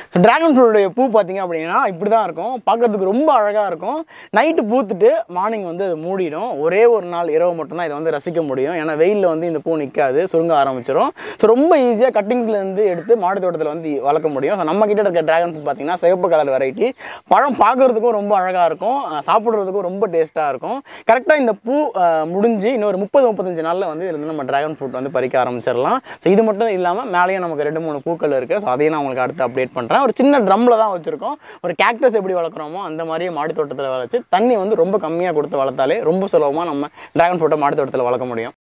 so dragon ஃப்ரூட்டுடைய பூ பார்த்தீங்க அப்படின்னா இப்படி தான் இருக்கும் பார்க்கறதுக்கு ரொம்ப அழகாக இருக்கும் நைட்டு பூத்துட்டு மார்னிங் வந்து அது மூடிடும் ஒரே ஒரு நாள் இரவு மட்டும்தான் இதை வந்து ரசிக்க முடியும் ஏன்னா வெயிலில் வந்து இந்த பூ நிற்காது சுருங்க ஆரம்பிச்சிடும் ஸோ ரொம்ப ஈஸியாக கட்டிங்ஸ்லேருந்து எடுத்து மாடி தோட்டத்தில் வந்து வளர்க்க முடியும் ஸோ நம்ம கிட்ட இருக்க ட்ராகன் ஃப்ரூட் பார்த்தீங்கன்னா சிவப்பு கலர் வெரைட்டி பழம் பார்க்கறதுக்கும் ரொம்ப அழகாக இருக்கும் அஹ் சாப்பிட்றதுக்கும் ரொம்ப டேஸ்ட்டாக இருக்கும் கரெக்டாக இந்த பூ அஹ், முடிஞ்சு இன்னொரு முப்பது முப்பத்தஞ்சு நாளில் வந்து இதில் நம்ம ட்ராகன் ஃப்ரூட் வந்து பறிக்க ஆரம்பிச்சிடலாம் ஸோ இது மட்டும் இல்லாமல் மேலேயும் நமக்கு ரெண்டு மூணு பூக்கள் இருக்குது ஸோ அதையும் நான் உங்களுக்கு அடுத்து அப்டேட் பண்ணுறேன் ஒரு சின்ன ட்ரம்மில் தான் வச்சுருக்கோம் ஒரு கேக்டஸ் எப்படி வளர்க்குறோமோ அந்த மாதிரியே மாடி தோட்டத்தில் வளர்ச்சி தண்ணி வந்து ரொம்ப கம்மியாக கொடுத்து வளர்த்தாலே ரொம்ப சுலபமாக நம்ம ட்ராகன் ஃப்ரூட்டை மாடி தோட்டத்தில் வளர்க்க முடியும்